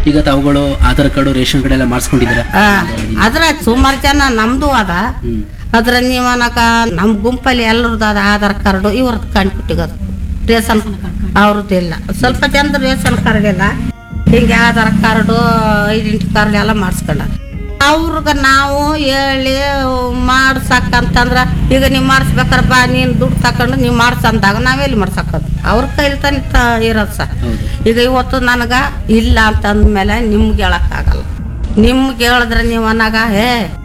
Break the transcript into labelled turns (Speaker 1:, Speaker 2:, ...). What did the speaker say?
Speaker 1: ಈಗ ತಾವುಗಳು Aadhaar card ration card ಎಲ್ಲ ಮಾಡಿಸ್ಕೊಂಡಿದ್ದೀರಾ
Speaker 2: ಆ, ಅದ್ರ ಸುಮಾರು ಜನ ನಮ್ದು ಅದ
Speaker 1: ಹ್ಮ್
Speaker 2: ಅದ್ರ ನೀವು ಅನ್ನಕ ನಮ್ಮ ಗುಂಪಲ್ಲಿ ಎಲ್ಲರದ್ದು ಅದ ಆಧಾರ್ ಕಾರ್ಡು ಇವ್ರದ್ದು ಕಂಡ್ಬಿಟ್ಟಿಗದು ರೇಷನ್ ಅವ್ರದ್ದು ಇಲ್ಲ ಸ್ವಲ್ಪ ಜನದ ರೇಷನ್ ಕಾರ್ಡ್ ಇಲ್ಲ ಹಿಂಗೆ ಆಧಾರ್ ಕಾರ್ಡು ಐಡೆಂಟಿ ಕಾರ್ಡ್ ಎಲ್ಲ ಮಾಡಿಸ್ಕೊಂಡ ಅವ್ರಿಗೆ ನಾವು ಹೇಳಿ ಮಾಡ್ಸಕ್ಕಂತಂದ್ರ ಈಗ ನೀವು ಮಾಡಿಸ್ಬೇಕಾರೆ ಬಾ ನೀನು ದುಡ್ಡು ತಕೊಂಡು ನೀವು ಮಾಡ್ಸಂದಾಗ ನಾವೆಲ್ಲಿ ಮಾಡ್ಸಕ್ಕದು ಅವ್ರ ಕೈಲಿ ತಾನೆ ತ- ಇರೋದು ಸರ್
Speaker 1: ಹೌದು
Speaker 2: ಈಗ ಇವತ್ತು ನನಗ ಇಲ್ಲ ಅಂತ ಅಂದ್ಮೇಲೆ ನಿಮ್ಗೆ ಹೇಳಕ್ಕಾಗಲ್ಲ ನಿಮ್ಗೆ ಹೇಳಿದ್ರೆ ನೀವು ಅನ್ನಾಗ ಹೇ